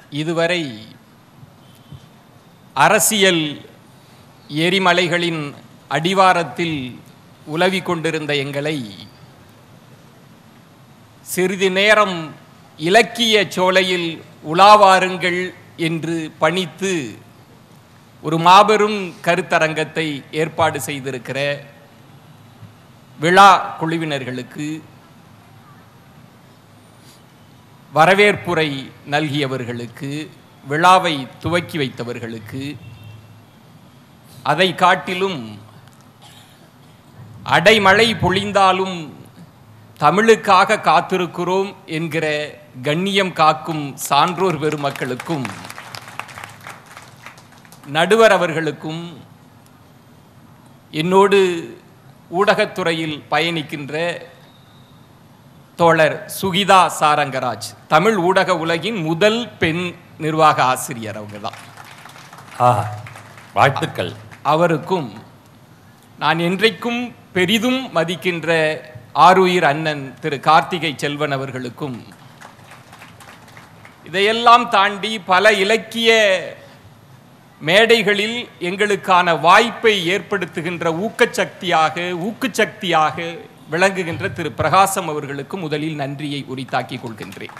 இதுவரை அரசியல் எரிமலைகளின் அடிவாரத்தில் உலவிக் கொண்டிருந்த எங்களை சிறிது நேரம் இலக்கிய சோலையில் உலாவாருங்கள் என்று பணித்து ஒரு மாபெரும் கருத்தரங்கத்தை ஏற்பாடு செய்திருக்கிற விழா குழுவினர்களுக்கு வரவேற்புரை நல்கியவர்களுக்கு விழாவை துவக்கி வைத்தவர்களுக்கு அதை காட்டிலும் அடைமழை பொழிந்தாலும் தமிழுக்காக காத்திருக்கிறோம் என்கிற கண்ணியம் காக்கும் சான்றோர் பெருமக்களுக்கும் நடுவர் அவர்களுக்கும் என்னோடு ஊடகத்துறையில் பயணிக்கின்ற தோழர் சுகிதா சாரங்கராஜ் தமிழ் ஊடக உலகின் முதல் பெண் நிர்வாக ஆசிரியர் அவங்க தான் ஆஹா வாழ்த்துக்கள் அவருக்கும் நான் என்றைக்கும் பெரிதும் மதிக்கின்ற ஆருயிர் அண்ணன் திரு கார்த்திகை செல்வன் அவர்களுக்கும் இதையெல்லாம் தாண்டி பல இலக்கிய மேடைகளில் எங்களுக்கான வாய்ப்பை ஏற்படுத்துகின்ற ஊக்கச்சக்தியாக ஊக்குச்சக்தியாக விளங்குகின்ற திரு பிரகாசம் அவர்களுக்கு முதலில் நன்றியை உரித்தாக்கிக் கொள்கின்றேன்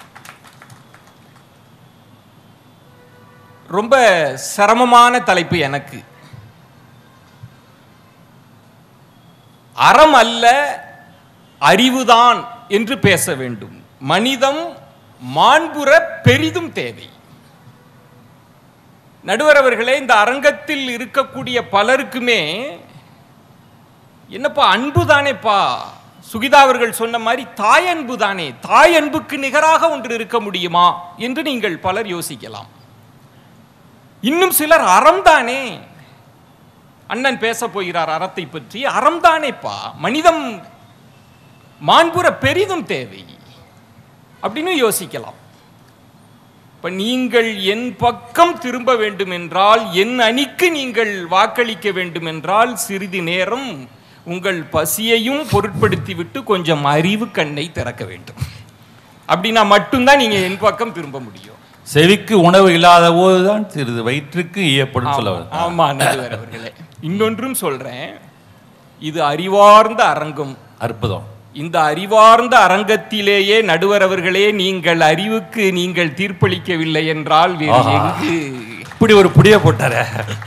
ரொம்ப சிரமமான தலைப்பு எனக்கு அறம் அல்ல அறிவுதான் என்று பேச வேண்டும் மனிதம் மாண்புற பெரிதும் தேவை நடுவர் அவர்களே இந்த அரங்கத்தில் இருக்கக்கூடிய பலருக்குமே என்னப்பா அன்பு தானேப்பா சுகிதா அவர்கள் சொன்ன மாதிரி தாய் அன்பு தானே தாய் அன்புக்கு நிகராக ஒன்று இருக்க முடியுமா என்று நீங்கள் பலர் யோசிக்கலாம் இன்னும் சிலர் அறம் தானே அண்ணன் பேச போகிறார் அறத்தை பற்றி அறம் தானேப்பா மனிதம் மாண்புற பெரிதும் தேவை அப்படின்னு யோசிக்கலாம் இப்ப நீங்கள் என் பக்கம் திரும்ப வேண்டும் என்றால் என் அணிக்கு நீங்கள் வாக்களிக்க வேண்டும் என்றால் சிறிது நேரம் உங்கள் பசியையும் பொருட்படுத்தி விட்டு கொஞ்சம் அறிவு கண்ணை திறக்க வேண்டும் அப்படின்னா மட்டும்தான் நீங்க என் பக்கம் திரும்ப முடியும் செவிக்கு உணவு இல்லாத போதுதான் சிறிது வயிற்றுக்கு ஈயப்படும் சொல்ல ஆமா, ஆமா நடுவர் அவர்களே இன்னொன்றும் சொல்றேன் இது அறிவார்ந்த அரங்கம் அற்புதம் இந்த அறிவார்ந்த அரங்கத்திலேயே நடுவர் அவர்களே நீங்கள் அறிவுக்கு நீங்கள் தீர்ப்பளிக்கவில்லை என்றால் வேறு ஆஹா. எங்கு இப்படி ஒரு புடிய போட்டாரே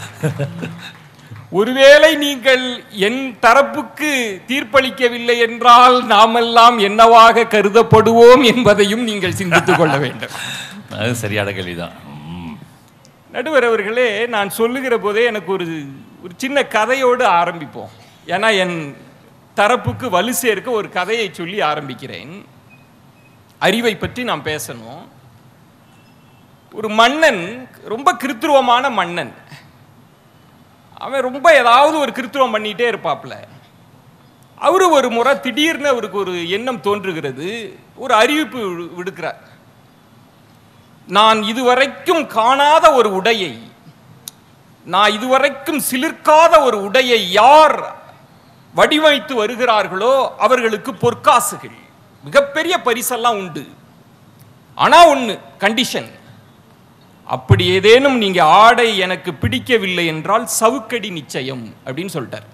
ஒருவேளை நீங்கள் என் தரப்புக்கு தீர்ப்பளிக்கவில்லை என்றால் நாமெல்லாம் என்னவாக கருதப்படுவோம் என்பதையும் நீங்கள் சிந்தித்துக் கொள்ள வேண்டும் அது சரியான கேள்விதான் ம். நடுவர் அவர்களே நான் சொல்லுகிற போதே எனக்கு ஒரு ஒரு சின்ன கதையோடு ஆரம்பிப்போம் ஏன்னா என் தரப்புக்கு வலு சேர்க்க ஒரு கதையை சொல்லி ஆரம்பிக்கிறேன் அறிவை பற்றி நாம் பேசணும் ஒரு மன்னன் ரொம்ப கிருத்துருவமான மன்னன் அவன் ரொம்ப ஏதாவது ஒரு கிருத்துவம் பண்ணிட்டே இருப்பாப்ல அவரு ஒரு முறை திடீர்னு அவருக்கு ஒரு எண்ணம் தோன்றுகிறது ஒரு அறிவிப்பு விடு- விடுக்கிறார் நான் இதுவரைக்கும் காணாத ஒரு உடையை நான் இதுவரைக்கும் சிலிர்க்காத ஒரு உடையை யார் வடிவமைத்து வருகிறார்களோ அவர்களுக்கு பொற்காசுகள் மிகப்பெரிய பரிசெல்லாம் உண்டு ஆனா ஒண்ணு கண்டிஷன் அப்படி ஏதேனும் நீங்க ஆடை எனக்கு பிடிக்கவில்லை என்றால் சவுக்கடி நிச்சயம் அப்படின்னு சொல்லிட்டார்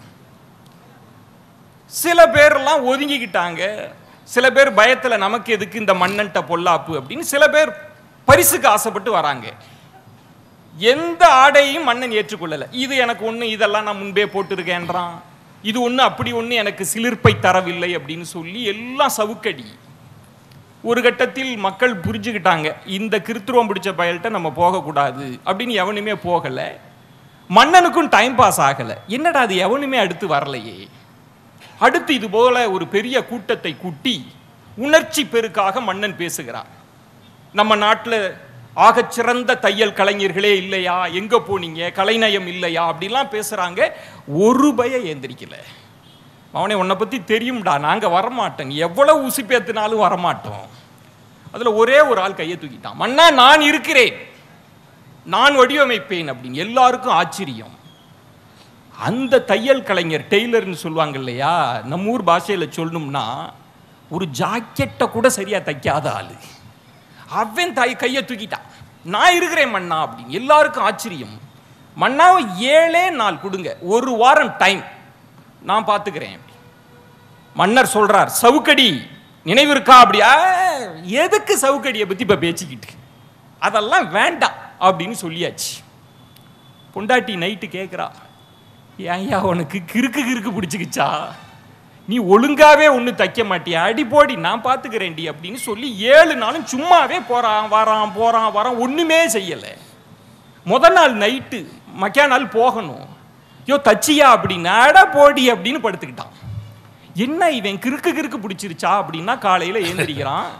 சில பேர்லாம் ஒதுங்கிக்கிட்டாங்க சில பேர் பயத்துல நமக்கு எதுக்கு இந்த மண்ணன்ட்ட பொல்லாப்பு அப்படின்னு சில பேர் பரிசுக்கு ஆசைப்பட்டு வராங்க எந்த ஆடையும் மன்னன் ஏற்றுக்கொள்ளல இது எனக்கு ஒண்ணு இதெல்லாம் நான் முன்பே போட்டிருக்கேன்றான் இது ஒண்ணு அப்படி ஒண்ணு எனக்கு சிலிர்ப்பை தரவில்லை அப்படின்னு சொல்லி எல்லாம் சவுக்கடி ஒரு கட்டத்தில் மக்கள் புரிஞ்சுக்கிட்டாங்க இந்த கிருத்துருவம் பிடிச்ச பயல்கிட்ட நம்ம போகக்கூடாது அப்படின்னு எவனுமே போகல மன்னனுக்கும் டைம் பாஸ் ஆகல என்னடா அது எவனுமே அடுத்து வரலையே அடுத்து இது போல ஒரு பெரிய கூட்டத்தை கூட்டி உணர்ச்சி பெருக்காக மன்னன் பேசுகிறார் நம்ம நாட்டில் ஆகச்சிறந்த தையல் கலைஞர்களே இல்லையா எங்க போனீங்க கலைநயம் இல்லையா அப்படிலாம் பேசுறாங்க ஒரு பய ஏந்திரிக்கல அவனே உன்னை பத்தி தெரியும்டா நாங்க வரமாட்டோம் நீ எவ்வளவு உசுப்பேத்தினாலும் வரமாட்டோம் அதுல ஒரே ஒரு ஆள் கையை தூக்கிட்டான் மன்னா நான் இருக்கிறேன் நான் வடிவமைப்பேன் அப்படின்னு எல்லாருக்கும் ஆச்சரியம் அந்த தையல் கலைஞர் டெய்லர்னு சொல்லுவாங்க இல்லையா நம்ம ஊர் பாஷையில சொல்லணும்னா ஒரு ஜாக்கெட்டை கூட சரியா தைக்காத ஆளு அவன் தாய் கையை தூக்கிட்டான் நான் இருக்கிறேன் மன்னா அப்படின்னு எல்லாருக்கும் ஆச்சரியம் மன்னாவை ஏழே நாள் கொடுங்க ஒரு வாரம் டைம் நான் பார்த்துக்கிறேன் அப்படி. மன்னர் சொல்றார் சவுக்கடி நினைவு இருக்கா அப்படியா எதுக்கு சவுக்கடியை பத்தி இப்ப பேசிக்கிட்டு அதெல்லாம் வேண்டாம் அப்படின்னு சொல்லியாச்சு பொண்டாட்டி நைட்டு கேட்குறா ஏன்யா உனக்கு கிறுக்கு கிறுக்கு பிடிச்சிக்கிச்சா நீ ஒழுங்காவே ஒன்றும் தைக்க மாட்டியா அடி போடி நான் பார்த்துக்கிறேன்டி அப்படின்னு சொல்லி ஏழு நாளும் சும்மாவே போறான் வரான் போறான் வரான் ஒண்ணுமே செய்யலை முத நாள் நைட்டு மக்கா நாள் போகணும் யோ தச்சியா அப்படின்னு அட போடி அப்படின்னு படுத்துக்கிட்டான் என்ன இவன் கிறுக்கு கிறுக்கு பிடிச்சிருச்சா அப்படின்னா காலையில ஏந்திரிக்கிறான்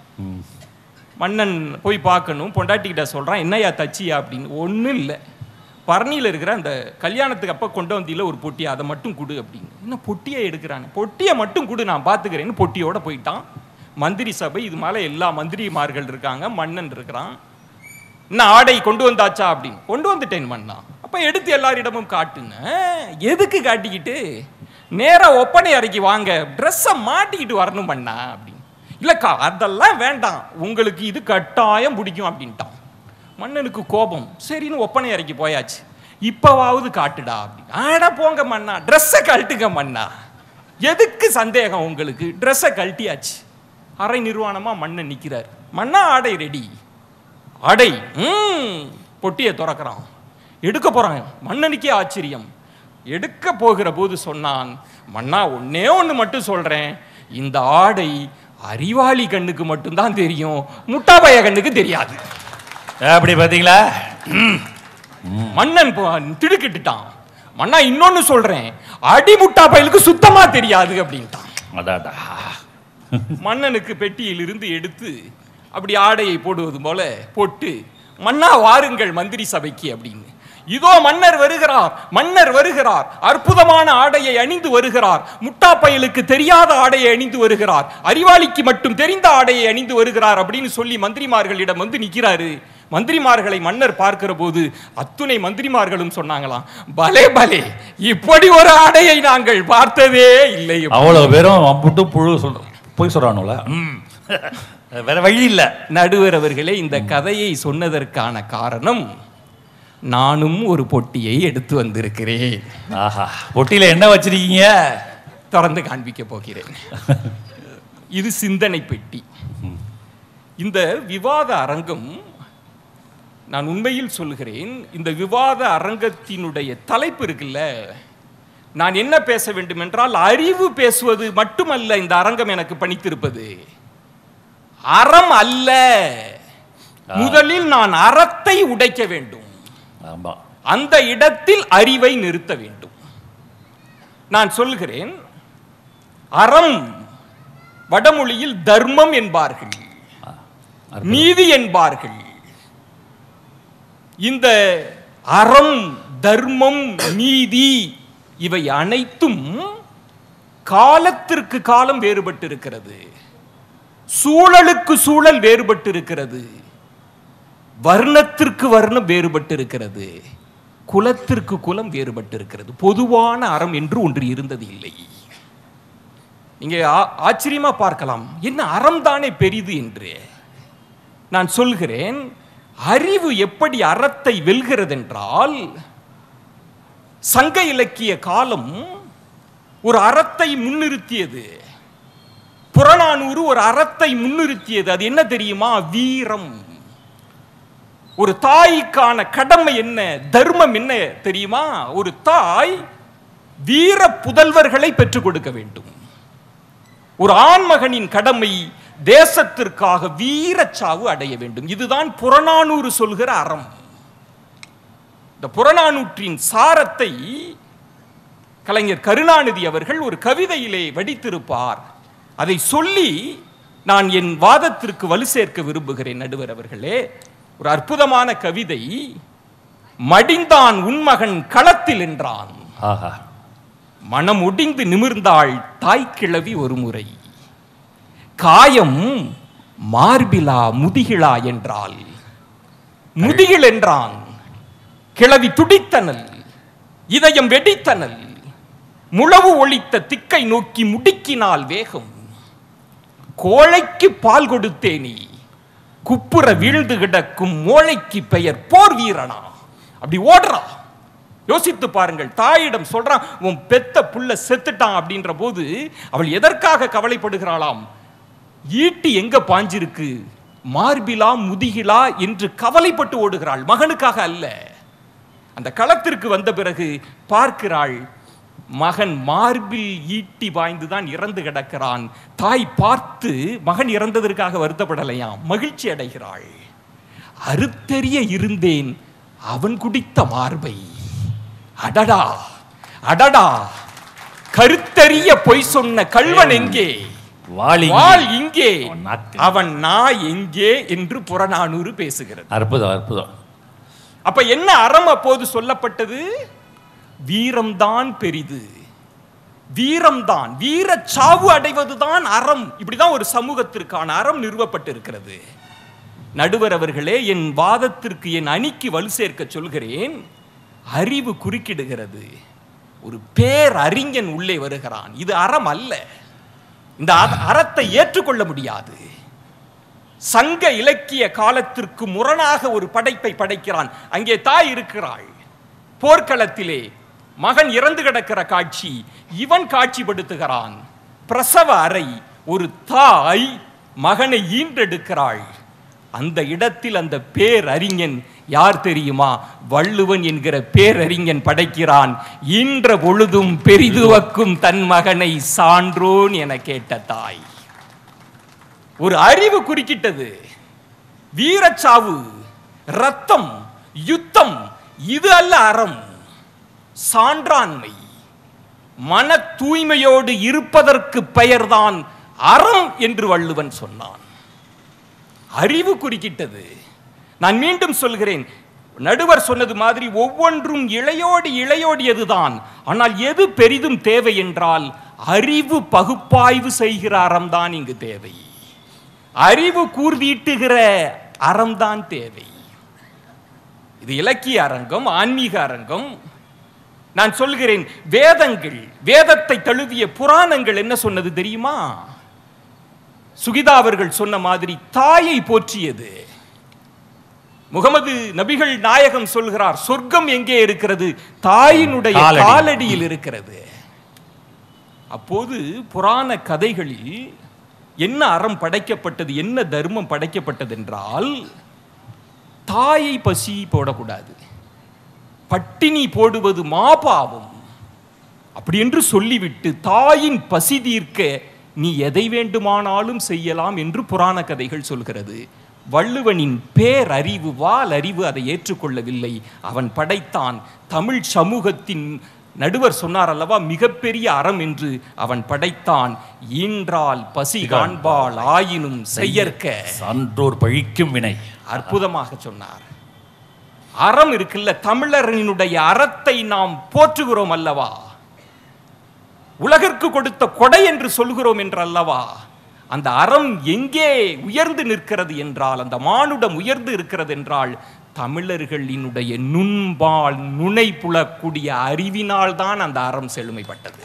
மன்னன் போய் பார்க்கணும் பொண்டாட்டிக்கிட்ட சொல்றான் என்னய்யா தச்சியா அப்படின்னு ஒன்றும் இல்லை பரணியில் இருக்கிற அந்த கல்யாணத்துக்கு அப்போ கொண்டு வந்தியில ஒரு பொட்டி அதை மட்டும் கொடு அப்படின்னு என்ன பொட்டியை எடுக்கிறாங்க பொட்டியை மட்டும் கொடு நான் பார்த்துக்கிறேன்னு பொட்டியோட போயிட்டான் மந்திரி சபை இது மேலே எல்லா மந்திரிமார்கள் இருக்காங்க மன்னன் இருக்கிறான் என்ன ஆடை கொண்டு வந்தாச்சா அப்படின்னு கொண்டு வந்துட்டேன் மன்னா அப்ப எடுத்து எல்லாரிடமும் காட்டுன்னு எதுக்கு காட்டிக்கிட்டு நேரா ஒப்பனை அறைக்கு வாங்க ட்ரெஸ்ஸை மாட்டிக்கிட்டு வரணும் மன்னா அப்படின்னு இல்லக்கா அதெல்லாம் வேண்டாம் உங்களுக்கு இது கட்டாயம் பிடிக்கும் அப்படின்ட்டான் மன்னனுக்கு கோபம் சரின்னு ஒப்பனை அறைக்கு போயாச்சு இப்பவாவது காட்டுடா அப்படின்னு ஆடா போங்க மன்னா ட்ரெஸ்ஸை கழட்டுங்க மன்னா எதுக்கு சந்தேகம் உங்களுக்கு ட்ரெஸ்ஸை கழட்டியாச்சு அரை நிர்வாணமா மன்னன் நிக்கிறார் மன்னா ஆடை ரெடி அடை ம் பொட்டியை திறக்கிறான் எடுக்க போறான் மன்னனுக்கே ஆச்சரியம் எடுக்க போகிற போது சொன்னான் மன்னா ஒன்னே ஒன்று மட்டும் சொல்றேன் இந்த ஆடை அறிவாளி கண்ணுக்கு மட்டும்தான் தெரியும் முட்டாபய கண்ணுக்கு தெரியாது அப்படி பார்த்தீங்களா மன்னன் போ- திடுக்கிட்டுட்டான் மன்னா இன்னொன்னு சொல்றேன் அடி முட்டா பயலுக்கு சுத்தமா தெரியாது அப்படின்ட்டான் அடாடா மன்னனுக்கு பெட்டியில் இருந்து எடுத்து அப்படி ஆடையை போடுவது போல போட்டு மன்னா வாருங்கள் மந்திரி சபைக்கு அப்படின்னு இதோ மன்னர் வருகிறார் மன்னர் வருகிறார் அற்புதமான ஆடையை அணிந்து வருகிறார் முட்டா பயலுக்கு தெரியாத ஆடையை அணிந்து வருகிறார் அறிவாளிக்கு மட்டும் தெரிந்த ஆடையை அணிந்து வருகிறார் அப்படின்னு சொல்லி மந்திரிமார்களிடம் வந்து நிற்கிறாரு மந்திரிமார்களை மன்னர் பார்க்கிற போது அத்துணை மந்திரிமார்களும் சொன்னாங்களாம் பலே பலே இப்படி ஒரு ஆடையை நாங்கள் பார்த்ததே இல்லை அவ்வளவு பேரும் அம்புட்டு புழு சொல்ற போய் சொல்றானுல ம். வேற வழி இல்ல நடுவர் அவர்களே இந்த கதையை சொன்னதற்கான காரணம் நானும் ஒரு பொட்டியை எடுத்து வந்திருக்கிறேன் ஆஹா பொட்டியில என்ன வச்சிருக்கீங்க திறந்து காண்பிக்க போகிறேன் இது சிந்தனை பெட்டி இந்த விவாத அரங்கம் நான் உண்மையில் சொல்கிறேன் இந்த விவாத அரங்கத்தினுடைய தலைப்பு இருக்குல்ல நான் என்ன பேச வேண்டும் என்றால் அறிவு பேசுவது மட்டுமல்ல இந்த அரங்கம் எனக்கு பணித்திருப்பது அறம் அல்ல முதலில் நான் அறத்தை உடைக்க வேண்டும் ஆமா அந்த இடத்தில் அறிவை நிறுத்த வேண்டும் நான் சொல்கிறேன் அறம் வடமொழியில் தர்மம் என்பார்கள் அற்புதம். நீதி என்பார்கள் இந்த அறம் தர்மம் நீதி இவை அனைத்தும் காலத்திற்கு காலம் வேறுபட்டு இருக்கிறது சூழலுக்கு சூழல் வேறுபட்டு இருக்கிறது வர்ணத்திற்கு வர்ணம் வேறுபட்டு இருக்கிறது குலத்திற்கு குலம் வேறுபட்டு இருக்கிறது பொதுவான அறம் என்று ஒன்று இருந்தது இல்லை நீங்க ஆ- ஆச்சரியமா பார்க்கலாம் என்ன அறம் தானே பெரிது என்று நான் சொல்கிறேன் அறிவு எப்படி அறத்தை வெல்கிறதென்றால் சங்க இலக்கிய காலம் ஒரு அறத்தை முன்னிறுத்தியது புறநானூறு ஒரு அறத்தை முன்னிறுத்தியது அது என்ன தெரியுமா வீரம் ஒரு தாய்க்கான கடமை என்ன தர்மம் என்ன தெரியுமா ஒரு தாய் வீர புதல்வர்களை பெற்றுக் கொடுக்க வேண்டும் ஒரு ஆண்மகனின் கடமை தேசத்திற்காக வீரச்சாவு அடைய வேண்டும் இதுதான் புறநானூறு சொல்கிற அறம் இந்த புறநானூற்றின் சாரத்தை கலைஞர் கருணாநிதி அவர்கள் ஒரு கவிதையிலே வடித்திருப்பார் அதை சொல்லி நான் என் வாதத்திற்கு வலு சேர்க்க விரும்புகிறேன் நடுவர் அவர்களே ஒரு அற்புதமான கவிதை மடிந்தான் உன்மகன் களத்தில் என்றான் ஆஹா மனம் ஒடிந்து நிமிர்ந்தாள் தாய்க்கிழவி ஒரு முறை காயம் மார்பிலா முதிகிழா என்றாள் முதிகில் என்றான் கிழவி துடித்தனல் இதயம் வெடித்தனல் முழவு ஒளித்த திக்கை நோக்கி முடுக்கினால் வேகம் கோழைக்கு பால் கொடுத்தேனி குப்புற வீழ்ந்து கிடக்கும் மோளைக்கு பெயர் போர் வீரனா அப்படி ஓடுறா யோசித்து பாருங்கள் தாயிடம் சொல்றான் உன் பெத்த புள்ள செத்துட்டான் அப்படின்ற போது அவள் எதற்காக கவலைப்படுகிறாளாம் ஈட்டி எங்க பாஞ்சிருக்கு மார்பிலா முதுகிலா என்று கவலைப்பட்டு ஓடுகிறாள் மகனுக்காக அல்ல அந்த களத்திற்கு வந்த பிறகு பார்க்கிறாள் மகன் மார்பில் ஈட்டி பாய்ந்துதான் இறந்து கிடக்கிறான் தாய் பார்த்து மகன் இறந்ததற்காக வருத்தப்படலையாம் மகிழ்ச்சி அடைகிறாள் அறுத்தெறிய இருந்தேன் அவன் குடித்த மார்பை அடடா அடடா கருத்தறிய பொய் சொன்ன கள்வன் எங்கே வாளி வாள் இங்கே அவன் நாக்கு. அவன் நாய் எங்கே என்று புறநானூறு பேசுகிறது அற்புதம் அற்புதம் அப்ப என்ன அறம் அப்போது சொல்லப்பட்டது வீரம்தான் பெரிது வீரம்தான் வீர சாவு அடைவதுதான் அறம் இப்படிதான் ஒரு சமூகத்திற்கான அறம் நிறுவப்பட்டிருக்கிறது நடுவர் அவர்களே என் வாதத்திற்கு என் அணிக்கு வலு சேர்க்க சொல்கிறேன் அறிவு குறுக்கிடுகிறது ஒரு பேர் அறிஞன் உள்ளே வருகிறான் இது அறம் அல்ல இந்த அற- அறத்தை ஏற்றுக்கொள்ள முடியாது சங்க இலக்கிய காலத்திற்கு முரணாக ஒரு படைப்பை படைக்கிறான் அங்கே தாய் இருக்கிறாள் போர்க்களத்திலே மகன் இறந்து கிடக்கிற காட்சி இவன் காட்சிப்படுத்துகிறான் பிரசவ அறை ஒரு தாய் மகனை ஈன்றெடுக்கிறாள் அந்த இடத்தில் அந்த பேரறிஞன் யார் தெரியுமா வள்ளுவன் என்கிற பேரறிஞன் படைக்கிறான் ஈன்ற பொழுதும் பெரிதுவக்கும் தன் மகனை சான்றோன் என கேட்ட தாய் ஒரு அறிவு குறுக்கிட்டது வீரச்சாவு ரத்தம் யுத்தம் இது அல்ல அறம் சான்றாண்மை மன தூய்மையோடு இருப்பதற்கு பெயர்தான் அறம் என்று வள்ளுவன் சொன்னான் அறிவு குறுக்கிட்டது நான் மீண்டும் சொல்கிறேன் நடுவர் சொன்னது மாதிரி ஒவ்வொன்றும் இளையோடு இளையோடியதுதான் ஆனால் எது பெரிதும் தேவை என்றால் அறிவு பகுப்பாய்வு செய்கிற அறம்தான் இங்கு தேவை அறிவு கூர்தீட்டுகிற அறம்தான் தேவை இது இலக்கிய அரங்கம் ஆன்மீக அரங்கம் நான் சொல்கிறேன் வேதங்கள் வேதத்தை தழுவிய புராணங்கள் என்ன சொன்னது தெரியுமா சுகிதா அவர்கள் சொன்ன மாதிரி தாயை போற்றியது முகமது நபிகள் நாயகம் சொல்கிறார் சொர்க்கம் எங்கே இருக்கிறது தாயினுடைய காலடி. காலடியில் இருக்கிறது அப்போது புராண கதைகளில் என்ன அறம் படைக்கப்பட்டது என்ன தர்மம் படைக்கப்பட்டது என்றால் தாயை பசி போடக்கூடாது பட்டினி போடுவது மாபாவம் அப்படி என்று சொல்லிவிட்டு தாயின் பசி தீர்க்க நீ எதை வேண்டுமானாலும் செய்யலாம் என்று புராண கதைகள் சொல்கிறது வள்ளுவனின் பேரறிவு வால் அறிவு அதை ஏற்றுக்கொள்ளவில்லை அவன் படைத்தான் தமிழ் சமூகத்தின் நடுவர் சொன்னார் அல்லவா மிகப்பெரிய அறம் என்று அவன் படைத்தான் ஈன்றால் பசி காண்பாள் ஆயினும் செய்யற்க சான்றோர் பழிக்கும் வினை அற்புதமாக சொன்னார் அறம் இருக்குல்ல தமிழரினுடைய அறத்தை நாம் போற்றுகிறோம் அல்லவா உலகிற்கு கொடுத்த கொடை என்று சொல்கிறோம் என்று அல்லவா அந்த அறம் எங்கே உயர்ந்து நிற்கிறது என்றால் அந்த மானுடம் உயர்ந்து இருக்கிறது என்றால் தமிழர்களினுடைய நுண்பால் நுனை புலக்கூடிய அறிவினால் தான் அந்த அறம் செழுமைப்பட்டது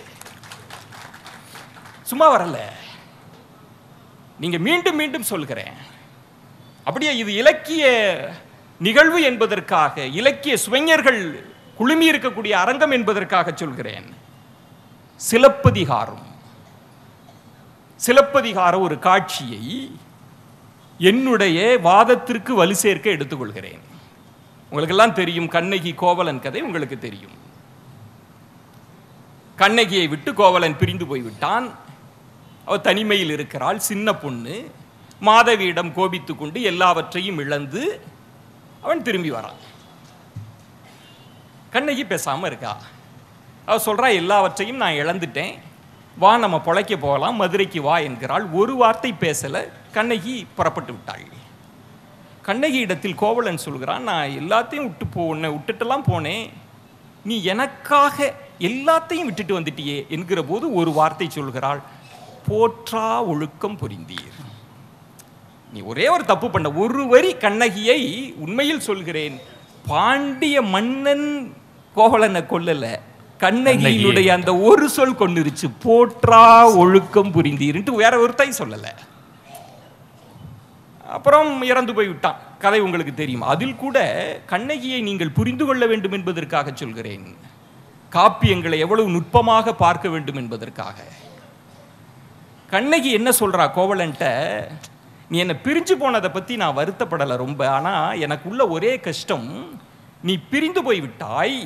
சும்மா வரல நீங்க மீண்டும் மீண்டும் சொல்கிறேன் அப்படியே இது இலக்கிய நிகழ்வு என்பதற்காக இலக்கிய சுவைஞர்கள் குழுமி இருக்கக்கூடிய அரங்கம் என்பதற்காக சொல்கிறேன் சிலப்பதிகாரம் சிலப்பதிகார ஒரு காட்சியை என்னுடைய வாதத்திற்கு வலு சேர்க்க எடுத்துக்கொள்கிறேன் உங்களுக்கெல்லாம் தெரியும் கண்ணகி கோவலன் கதை உங்களுக்கு தெரியும் கண்ணகியை விட்டு கோவலன் பிரிந்து போய்விட்டான் அவள் தனிமையில் இருக்கிறாள் சின்ன பொண்ணு மாதவியிடம் கோபித்துக் கொண்டு எல்லாவற்றையும் இழந்து அவன் திரும்பி வரான் கண்ணகி பேசாம இருக்கா அவ சொல்றா எல்லாவற்றையும் நான் இழந்துட்டேன் வா நம்ம பொழைக்க போகலாம் மதுரைக்கு வா என்கிறாள் ஒரு வார்த்தை பேசல கண்ணகி புறப்பட்டு விட்டாள் கண்ணகி இடத்தில் கோவலன் சொல்கிறான் நான் எல்லாத்தையும் விட்டு போ உன்னை விட்டுட்டெல்லாம் போனேன் நீ எனக்காக எல்லாத்தையும் விட்டுட்டு வந்துட்டியே என்கிற போது ஒரு வார்த்தை சொல்கிறாள் போற்றா ஒழுக்கம் புரிந்தீர் நீ ஒரே ஒரு தப்பு பண்ண ஒரு வரி கண்ணகியை உண்மையில் சொல்கிறேன் பாண்டிய மன்னன் கோவலனை கொல்லல கண்ணகியினுடைய அந்த ஒரு சொல் கொண்டுருச்சு போற்றா ஒழுக்கம் புரிந்தீர்ன்ட்டு வேற ஒருத்தையும் சொல்லல அப்புறம் இறந்து போய் விட்டான் கதை உங்களுக்கு தெரியும் அதில் கூட கண்ணகியை நீங்கள் புரிந்து கொள்ள வேண்டும் என்பதற்காக சொல்கிறேன் காப்பியங்களை எவ்வளவு நுட்பமாக பார்க்க வேண்டும் என்பதற்காக கண்ணகி என்ன சொல்றா கோவலன்ட்ட நீ என்னை பிரிஞ்சு போனதை பத்தி நான் வருத்தப்படலை ரொம்ப ஆனா எனக்குள்ள ஒரே கஷ்டம் நீ பிரிந்து போய் விட்டாய்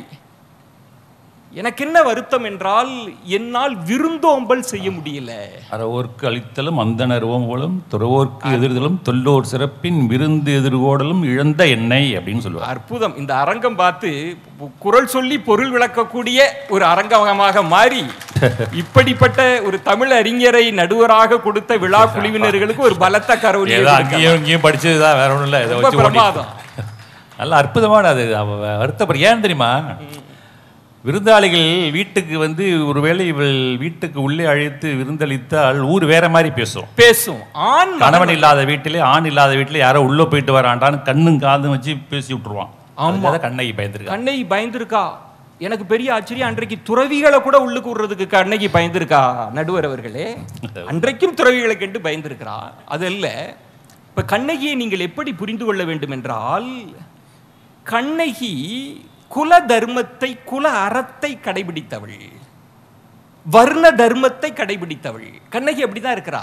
எனக்கு என்ன வருத்தம் என்றால் என்னால் விருந்தோம்பல் செய்ய முடியல அறவோர்க்கு அளித்தலும் அந்தனர் ஓம்பலும் துறவோர்க்கு எதிர்தலும் தொல்லோர் சிறப்பின் விருந்து எதிர்கோடலும் இழந்த எண்ணெய் அப்படின்னு சொல்லுவார் அற்புதம் இந்த அரங்கம் பார்த்து பு- குரல் சொல்லி பொருள் விளக்கக்கூடிய ஒரு அரங்கமாக மாறி இப்படிப்பட்ட ஒரு தமிழ் அறிஞரை நடுவராக கொடுத்த விழா குழுவினர்களுக்கு ஒரு பலத்த கரவொலி ஏதோ அங்கேயும் இங்கேயும் படிச்சதுதான் வேற ஒண்ணும் இல்லை இதை ரொம்ப வச்சு ஓட்டி பிரமாதம் நல்ல அற்புதமான அது அவ வருத்தப்பட ஏன் தெரியுமா விருந்தாளிகள் வீட்டுக்கு வந்து ஒருவேளை இவள் வீட்டுக்கு உள்ளே அழைத்து விருந்தளித்தால் ஊர் வேற மாதிரி பேசும் பேசும் ஆண் கணவன் இல்லாத வீட்டிலே ஆண் இல்லாத வீட்டிலே யாரோ உள்ள போயிட்டு வராண்டான்னு கண்ணும் காதும் வச்சு பேசி விட்டுருவான் அதுக்காக கண்ணகி பயந்துருக்கா கண்ணகி பயந்திருக்கா எனக்கு பெரிய ஆச்சரியம் அன்றைக்கு துறவிகளை கூட உள்ளுக்கு விடுறதுக்கு கண்ணகி பயந்திருக்கா நடுவர் அவர்களே அன்றைக்கும் துறவிகளை கண்டு பயந்திருக்கிறா அது அல்ல இப்ப கண்ணகியை நீங்கள் எப்படி புரிந்து கொள்ள வேண்டும் என்றால் கண்ணகி குல தர்மத்தை குல அறத்தை கடைபிடித்தவள் வர்ண தர்மத்தை கடைபிடித்தவள் கண்ணகி அப்படிதான் இருக்கிறா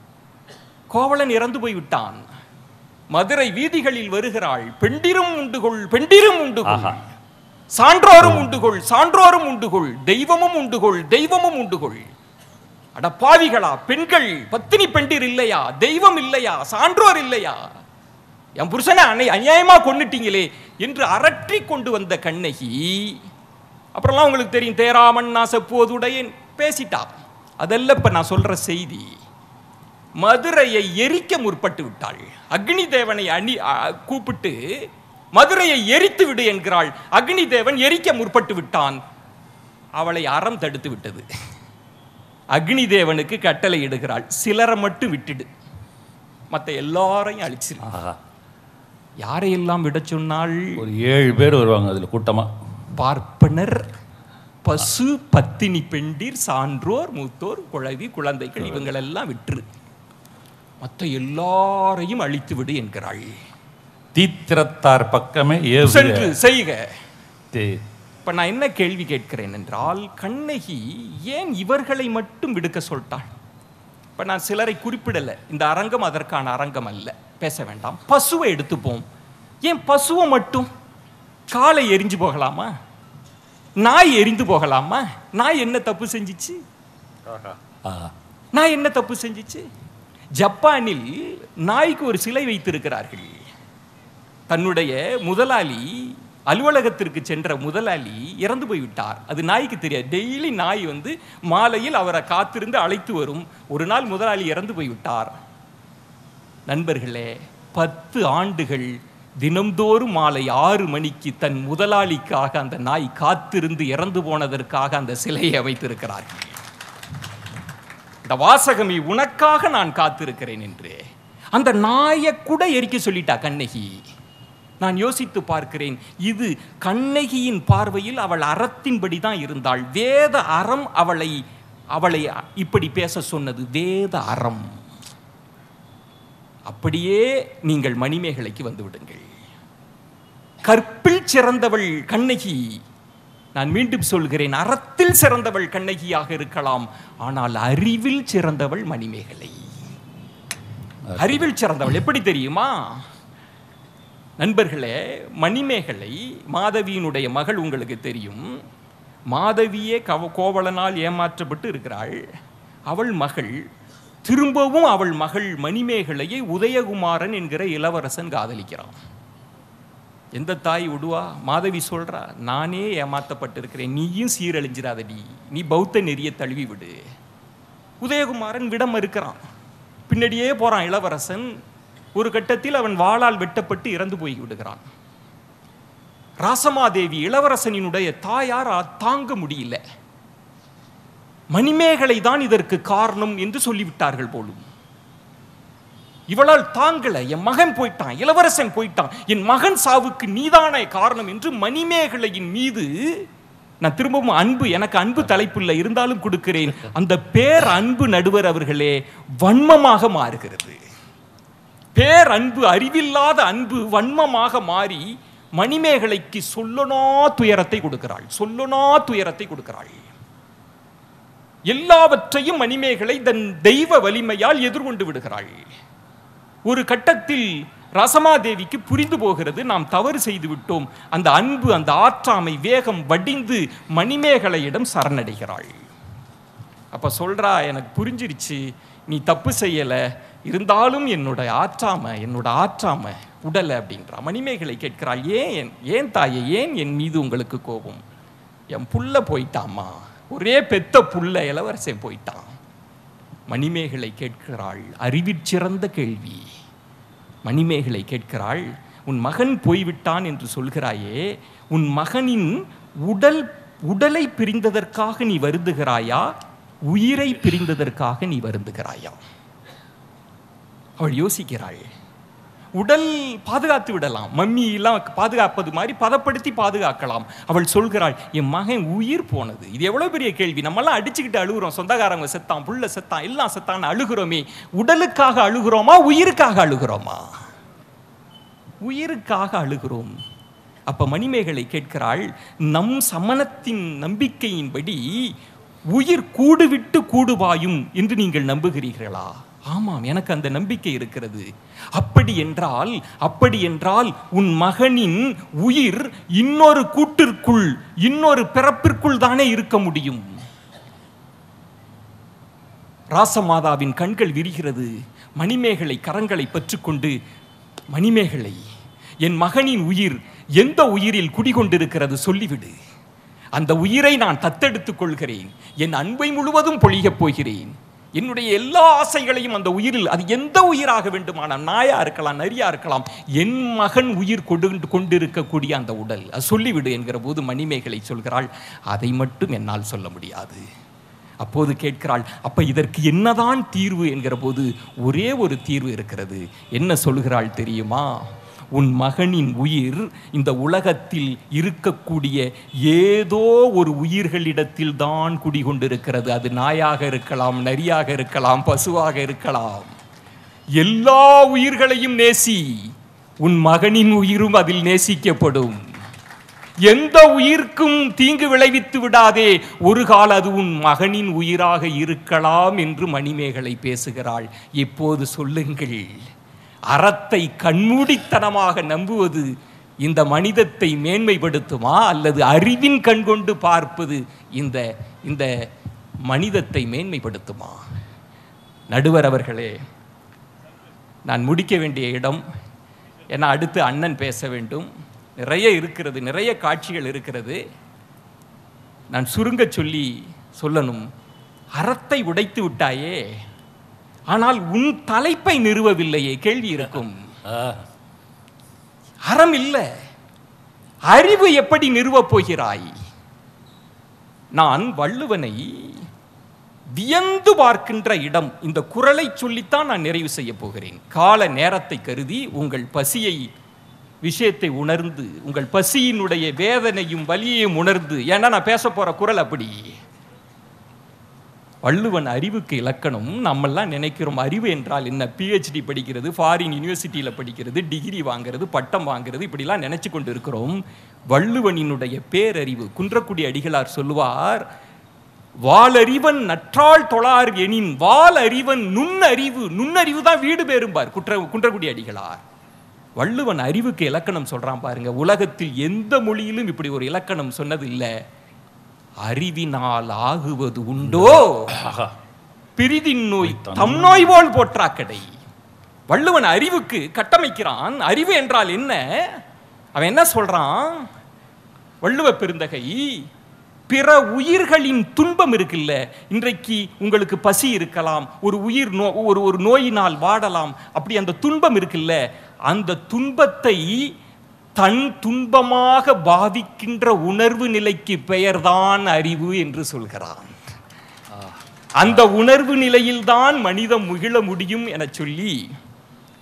கோவலன் இறந்து போய் விட்டான் மதுரை வீதிகளில் வருகிறாள் பெண்டிரும் உண்டுகொள் பெண்டிரும் உண்டுகொள் ஆஹா. சான்றோரும் உண்டுகொள் சான்றோரும் உண்டுகொள் தெய்வமும் உண்டுகொள் தெய்வமும் உண்டுகொள் அட பாவிகளா பெண்கள் பத்தினி பெண்டிர் இல்லையா தெய்வம் இல்லையா சான்றோர் இல்லையா என் புருஷனை அன்னை அநியாயமா கொன்னுட்டீங்களே என்று அரற்றி கொண்டு வந்த கண்ணகி அப்புறம்லாம் உங்களுக்கு தெரியும் தேராமன் நாசப்போதுடையன் பேசிட்டா அதெல்லாம் இப்ப நான் சொல்ற செய்தி மதுரையை எரிக்க முற்பட்டு விட்டாள் அக்னி தேவனை அணி அ, கூப்பிட்டு மதுரையை எரித்து விடு என்கிறாள் அக்னி தேவன் எரிக்க முற்பட்டு விட்டான் அவளை அறம் தடுத்து விட்டது அக்னி தேவனுக்கு கட்டளை இடுகிறாள் சிலரை மட்டும் விட்டுடு மற்ற எல்லாரையும் அழிச்சிரு ஆஹா யாரையெல்லாம் விட சொன்னாள் ஒரு ஏழு பேர் வருவாங்க அதுல கூட்டமா பார்ப்பனர் பசு பத்தினி பெண்டிர் சான்றோர் மூத்தோர் குழவி குழந்தைகள் இவங்களெல்லாம் விட்டுரு மற்ற எல்லாரையும் அழித்து விடு என்கிறாள் தீத்திரத்தார் பக்கமே ஏவு சென்று செய்க தே- இப்ப நான் என்ன கேள்வி கேட்கிறேன் என்றால் கண்ணகி ஏன் இவர்களை மட்டும் விடுக்க சொல்லிட்டாள் இப்ப நான் சிலரை குறிப்பிடல இந்த அரங்கம் அதற்கான அரங்கம் அல்ல பேச வேண்டாம் பசுவை எடுத்துப்போம் ஏன் பசுவை மட்டும் காலை எரிஞ்சு போகலாமா நாய் எரிந்து போகலாமா நாய் என்ன தப்பு செஞ்சிச்சு ஆஹா. நாய் என்ன தப்பு செஞ்சிச்சு ஜப்பானில் நாய்க்கு ஒரு சிலை வைத்திருக்கிறார்கள் தன்னுடைய முதலாளி அலுவலகத்திற்கு சென்ற முதலாளி இறந்து போய்விட்டார் அது நாய்க்கு தெரியாது டெய்லி நாய் வந்து மாலையில் அவரை காத்திருந்து அழைத்து வரும் ஒரு நாள் முதலாளி இறந்து போய்விட்டார் நண்பர்களே பத்து ஆண்டுகள் தினம்தோறும் மாலை ஆறு மணிக்கு தன் முதலாளிக்காக அந்த நாய் காத்திருந்து இறந்து போனதற்காக அந்த சிலையை வைத்திருக்கிறார்கள் இந்த வாசகமே உனக்காக நான் காத்திருக்கிறேன் என்று அந்த நாயை கூட எரிக்க சொல்லிட்டா கண்ணகி நான் யோசித்து பார்க்கிறேன் இது கண்ணகியின் பார்வையில் அவள் அறத்தின்படி தான் இருந்தாள் வேத அறம் அவளை அவளை இப்படி பேச சொன்னது வேத அறம் அப்படியே நீங்கள் மணிமேகலைக்கு வந்து விடுங்கள் கற்பில் சிறந்தவள் கண்ணகி நான் மீண்டும் சொல்கிறேன் அறத்தில் சிறந்தவள் கண்ணகியாக இருக்கலாம் ஆனால் அறிவில் சிறந்தவள் மணிமேகலை அறிவில் சிறந்தவள் எப்படி தெரியுமா நண்பர்களே மணிமேகலை மாதவியினுடைய மகள் உங்களுக்கு தெரியும் மாதவியே கவ கோவலனால் ஏமாற்றப்பட்டு இருக்கிறாள் அவள் மகள் திரும்பவும் அவள் மகள் மணிமேகலையை உதயகுமாரன் என்கிற இளவரசன் காதலிக்கிறான் எந்த தாய் விடுவா மாதவி சொல்றா நானே ஏமாத்தப்பட்டிருக்கிறேன் நீயும் சீரழிஞ்சிராதடி நீ பௌத்த நெறிய தழுவி விடு உதயகுமாரன் விட மறுக்கிறான் பின்னாடியே போறான் இளவரசன் ஒரு கட்டத்தில் அவன் வாளால் வெட்டப்பட்டு இறந்து போய் விடுகிறான் ராசமாதேவி இளவரசனினுடைய தாயார் அ- தாங்க முடியல மணிமேகலை தான் இதற்கு காரணம் என்று சொல்லிவிட்டார்கள் போலும் இவளால் தாங்கல என் மகன் போயிட்டான் இளவரசன் போயிட்டான் என் மகன் சாவுக்கு நீதானே காரணம் என்று மணிமேகலையின் மீது நான் திரும்பவும் அன்பு எனக்கு அன்பு தலைப்பில்லை இருந்தாலும் கொடுக்கிறேன் அந்த பேர் அன்பு நடுவர் அவர்களே வன்மமாக மாறுகிறது பேரன்பு அறிவில்லாத அன்பு வன்மமாக மாறி மணிமேகலைக்கு சொல்லனா துயரத்தை கொடுக்கிறாள் சொல்லனா துயரத்தை கொடுக்கிறாள் எல்லாவற்றையும் மணிமேகலை தன் தெய்வ வலிமையால் எதிர்கொண்டு விடுகிறாள் ஒரு கட்டத்தில் ரசமாதேவிக்கு புரிந்து போகிறது நாம் தவறு செய்து விட்டோம் அந்த அன்பு அந்த ஆற்றாமை வேகம் வடிந்து மணிமேகலையிடம் சரணடைகிறாள் அப்ப சொல்றா எனக்கு புரிஞ்சிருச்சு நீ தப்பு செய்யல இருந்தாலும் என்னோட ஆற்றாம என்னோட ஆற்றாம உடல அப்படின்றா மணிமேகலை கேட்கிறாள் ஏன் என்- ஏன் தாயே ஏன் என் மீது உங்களுக்கு கோபம் என் புள்ள போயிட்டாமா ஒரே பெத்த புள்ள இளவரசன் போயிட்டான் மணிமேகலை கேட்கிறாள் அறிவிற்சிறந்த கேள்வி மணிமேகலை கேட்கிறாள் உன் மகன் போய்விட்டான் என்று சொல்கிறாயே உன் மகனின் உடல் உடலை பிரிந்ததற்காக நீ வருந்துகிறாயா உயிரை பிரிந்ததற்காக நீ வருந்துகிறாயா அவள் யோசிக்கிறாள் உடல் பாதுகாத்து விடலாம் மம்மி எல்லாம் பாதுகாப்பது மாதிரி பதப்படுத்தி பாதுகாக்கலாம் அவள் சொல்கிறாள் என் மகன் உயிர் போனது இது எவ்வளவு பெரிய கேள்வி நம்மெல்லாம் அடிச்சுக்கிட்டு அழுகுறோம் சொந்தக்காரங்க செத்தான் புள்ள செத்தான் எல்லாம் செத்தான்னு அழுகுறோமே உடலுக்காக அழுகுறோமா உயிருக்காக அழுகுறோமா உயிருக்காக அழுகிறோம் அப்ப மணிமேகலை கேட்கிறாள் நம் சமணத்தின் நம்பிக்கையின்படி உயிர் கூடு விட்டு கூடுவாயும் என்று நீங்கள் நம்புகிறீர்களா ஆமாம் எனக்கு அந்த நம்பிக்கை இருக்கிறது அப்படி என்றால் அப்படி என்றால் உன் மகனின் உயிர் இன்னொரு கூட்டிற்குள் இன்னொரு பிறப்பிற்குள் தானே இருக்க முடியும் ராசமாதாவின் கண்கள் விரிகிறது மணிமேகலை கரங்களை பற்றுக்கொண்டு மணிமேகலை என் மகனின் உயிர் எந்த உயிரில் குடிகொண்டிருக்கிறது சொல்லிவிடு அந்த உயிரை நான் தத்தெடுத்துக் கொள்கிறேன் என் அன்பை முழுவதும் பொழியப் போகிறேன் என்னுடைய எல்லா ஆசைகளையும் அந்த உயிரில் அது எந்த உயிராக வேண்டுமானால் நாயா இருக்கலாம் நரியா இருக்கலாம் என் மகன் உயிர் கொண்டு கொண்டிருக்கக்கூடிய அந்த உடல் அது சொல்லிவிடு என்கிற போது மணிமேகலை சொல்கிறாள் அதை மட்டும் என்னால் சொல்ல முடியாது அப்போது கேட்கிறாள் அப்ப இதற்கு என்னதான் தீர்வு என்கிற போது ஒரே ஒரு தீர்வு இருக்கிறது என்ன சொல்கிறாள் தெரியுமா உன் மகனின் உயிர் இந்த உலகத்தில் இருக்கக்கூடிய ஏதோ ஒரு உயிர்களிடத்தில் தான் குடிகொண்டிருக்கிறது அது நாயாக இருக்கலாம் நரியாக இருக்கலாம் பசுவாக இருக்கலாம் எல்லா உயிர்களையும் நேசி உன் மகனின் உயிரும் அதில் நேசிக்கப்படும் எந்த உயிர்க்கும் தீங்கு விளைவித்து விடாதே ஒரு கால அது உன் மகனின் உயிராக இருக்கலாம் என்று மணிமேகலை பேசுகிறாள் இப்போது சொல்லுங்கள் அறத்தை கண்மூடித்தனமாக நம்புவது இந்த மனிதத்தை மேன்மைப்படுத்துமா அல்லது அறிவின் கண் கொண்டு பார்ப்பது இந்த இந்த மனிதத்தை மேன்மைப்படுத்துமா நடுவர் அவர்களே நான் முடிக்க வேண்டிய இடம் ஏன்னா அடுத்து அண்ணன் பேச வேண்டும் நிறைய இருக்கிறது நிறைய காட்சிகள் இருக்கிறது நான் சுருங்க சொல்லி சொல்லணும் அறத்தை உடைத்து விட்டாயே ஆனால் உன் தலைப்பை நிறுவவில்லையே கேள்வி இருக்கும் ஆ, அறம் இல்லை அறிவு எப்படி நிறுவப் போகிறாய் நான் வள்ளுவனை வியந்து பார்க்கின்ற இடம் இந்த குரலை சொல்லித்தான் நான் நிறைவு செய்ய போகிறேன் கால நேரத்தை கருதி உங்கள் பசியை விஷயத்தை உணர்ந்து உங்கள் பசியினுடைய வேதனையும் வலியையும் உணர்ந்து ஏன்னா நான் பேச போற குரல் அப்படி வள்ளுவன் அறிவுக்கு இலக்கணம் நம்மெல்லாம் நினைக்கிறோம் அறிவு என்றால் என்ன பிஹெச்டி படிக்கிறது ஃபாரின் யூனிவர்சிட்டியில் படிக்கிறது டிகிரி வாங்குறது பட்டம் வாங்குறது இப்படிலாம் நினைச்சு கொண்டு இருக்கிறோம் வள்ளுவனினுடைய பேரறிவு குன்றக்குடி அடிகளார் சொல்லுவார் வாலறிவன் நற்றாள் தொழார் எனின் வாலறிவன் நுண்ணறிவு நுண்ணறிவு தான் வீடு பேரும்பார் குற்ற குன்றக்குடி அடிகளார் வள்ளுவன் அறிவுக்கு இலக்கணம் சொல்றான் பாருங்க உலகத்தில் எந்த மொழியிலும் இப்படி ஒரு இலக்கணம் சொன்னது இல்லை அறிவினால் ஆகுவது உண்டோ ஆஹா. பிரிதின் நோய் தம் நோய் போல் போற்றாக்கடை வள்ளுவன் அறிவுக்கு கட்டமைக்கிறான் அறிவு என்றால் என்ன அவன் என்ன சொல்றான் வள்ளுவ பெருந்தகை பிற உயிர்களின் துன்பம் இருக்குல்ல இன்றைக்கு உங்களுக்கு பசி இருக்கலாம் ஒரு உயிர் நோ ஒரு ஒரு நோயினால் வாடலாம் அப்படி அந்த துன்பம் இருக்குல்ல அந்த துன்பத்தை தன் துன்பமாக பாவிக்கின்ற உணர்வு நிலைக்கு பெயர்தான் அறிவு என்று சொல்கிறான் அந்த உணர்வு நிலையில்தான் மனிதம் முகிழ முடியும் என சொல்லி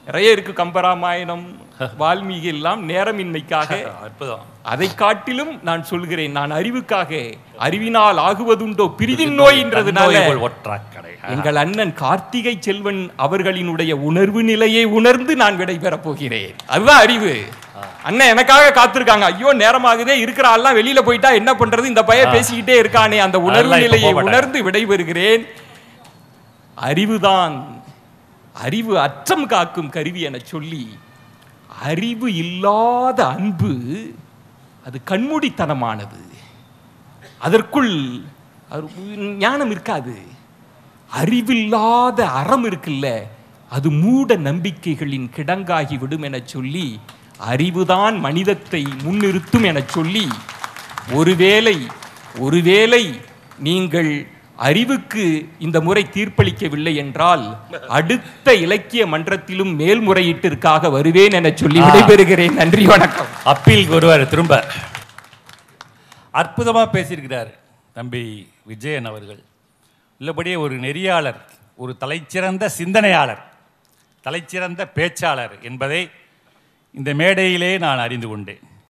நிறைய இருக்கு கம்பராமாயணம் வால்மீகி எல்லாம் நேரமின்மைக்காக அற்புதம் அதை காட்டிலும் நான் சொல்கிறேன் நான் அறிவுக்காக அறிவினால் ஆகுவதுண்டோ பிரிதின் நோயின்றதுனால நோய் போல் ஒற்றாக்கடை எங்கள் அண்ணன் கார்த்திகை செல்வன் அவர்களினுடைய உணர்வு நிலையை உணர்ந்து நான் விடைபெறப் போகிறேன் அதுதான் அறிவு அண்ணன் எனக்காக காத்திருக்காங்க ஐயோ நேரமாகுதே இருக்கிற ஆள்லாம் வெளியில போயிட்டா என்ன பண்றது இந்த பையன் பேசிக்கிட்டே இருக்கானே அந்த உணர்வு அதெல்லாம் இப்ப நிலையை போக மாட்டாங்க. உணர்ந்து விடைபெறுகிறேன் அறிவுதான் அறிவு அற்றம் காக்கும் கருவி என சொல்லி அறிவு இல்லாத அன்பு அது கண்மூடித்தனமானது அதற்குள் அது ஞானம் இருக்காது அறிவில்லாத அறம் இருக்குல்ல அது மூட நம்பிக்கைகளின் கிடங்காகி விடும் என சொல்லி அறிவுதான் மனிதத்தை முன்னிறுத்தும் என சொல்லி ஒருவேளை ஒருவேளை நீங்கள் அறிவுக்கு இந்த முறை தீர்ப்பளிக்கவில்லை என்றால் அடுத்த இலக்கிய மன்றத்திலும் மேல்முறையீட்டிற்காக வருவேன் என சொல்லி விடைபெறுகிறேன் நன்றி வணக்கம் அப்பீல் ஒருவர் திரும்ப அற்புதமாக பேசியிருக்கிறார் தம்பி விஜயன் அவர்கள் உள்ளபடியே ஒரு நெறியாளர் ஒரு தலைச்சிறந்த சிந்தனையாளர் தலைச்சிறந்த பேச்சாளர் என்பதை இந்த மேடையிலே நான் அறிந்து கொண்டேன்